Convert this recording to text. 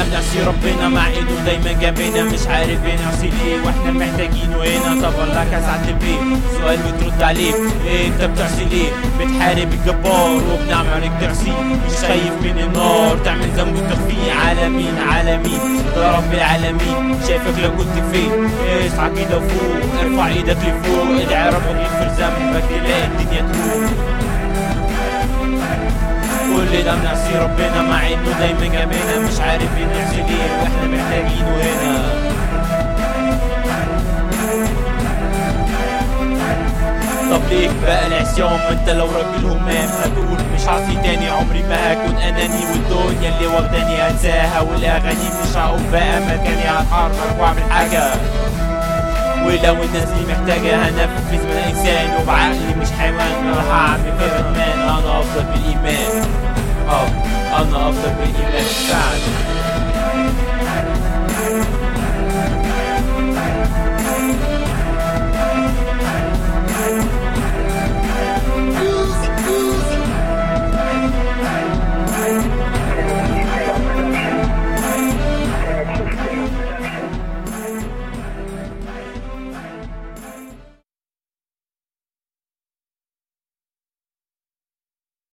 ده بنعصي ربنا مع انه دايما جنبنا مش عارفين نعصي ليه واحنا محتاجينه هنا طب الله كسعد البيه سؤال وترد عليه إيه انت بتعصي ليه بتحارب الجبار وبنعم عليك تعصي مش خايف من النار تعمل ذنب وتخفيه على مين على مين يا رب العالمين شايفك لو كنت فين اصحى كده فوق ارفع ايدك لفوق ادعي ربك يغفر ذنبك تلاقي الدنيا تروح كل ده بنعصي ربنا مع انه دايما جنبنا مش عارفين نعصي ليه واحنا محتاجينه هنا طب ليه بقى العصيان ما انت لو راجل همام هتقول مش هعصي تاني عمري ما هكون اناني والدنيا اللي واخداني هنساها والاغاني مش هقوم بقى مكاني هتحرك واعمل حاجه ولو الناس دي محتاجة هنفذ من انسان وبعقلي مش حيوان